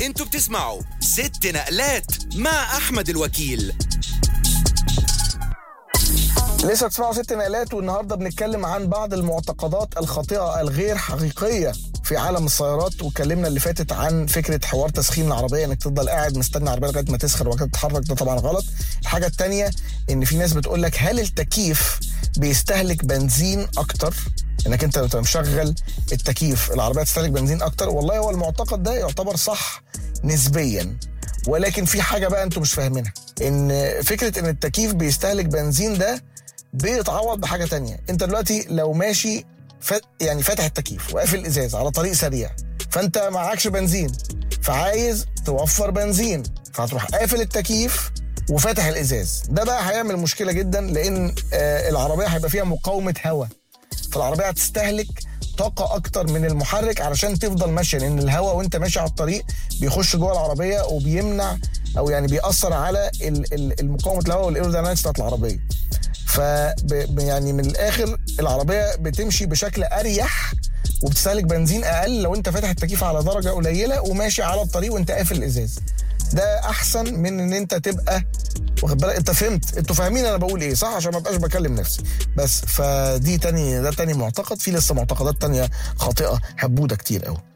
انتوا بتسمعوا ست نقلات مع احمد الوكيل لسه بتسمعوا ست نقلات والنهارده بنتكلم عن بعض المعتقدات الخاطئه الغير حقيقيه في عالم السيارات واتكلمنا اللي فاتت عن فكره حوار تسخين العربيه انك تفضل قاعد مستني العربيه لغايه ما تسخن وبعد كده تتحرك ده طبعا غلط الحاجه الثانيه ان في ناس بتقول لك هل التكييف بيستهلك بنزين اكتر انك انت لما مشغل التكييف العربيه تستهلك بنزين اكتر والله هو المعتقد ده يعتبر صح نسبيا ولكن في حاجه بقى انتوا مش فاهمينها ان فكره ان التكييف بيستهلك بنزين ده بيتعوض بحاجه تانية انت دلوقتي لو ماشي ف... يعني فاتح التكييف وقافل الازاز على طريق سريع فانت معكش بنزين فعايز توفر بنزين فهتروح قافل التكييف وفاتح الازاز ده بقى هيعمل مشكله جدا لان آه العربيه هيبقى فيها مقاومه هواء فالعربيه هتستهلك طاقة أكتر من المحرك علشان تفضل ماشية لأن الهواء وأنت ماشي على الطريق بيخش جوه العربية وبيمنع أو يعني بيأثر على ال- ال- المقاومة الهواء والإيرودينامكس بتاعت العربية. ف يعني من الآخر العربية بتمشي بشكل أريح وبتستهلك بنزين أقل لو أنت فاتح التكييف على درجة قليلة وماشي على الطريق وأنت قافل الإزاز. ده أحسن من إن أنت تبقى واخد بالك انت فهمت انتوا فاهمين انا بقول ايه صح عشان ما ابقاش بكلم نفسي بس فدي تاني ده تاني معتقد في لسه معتقدات تانية خاطئه هبوده كتير قوي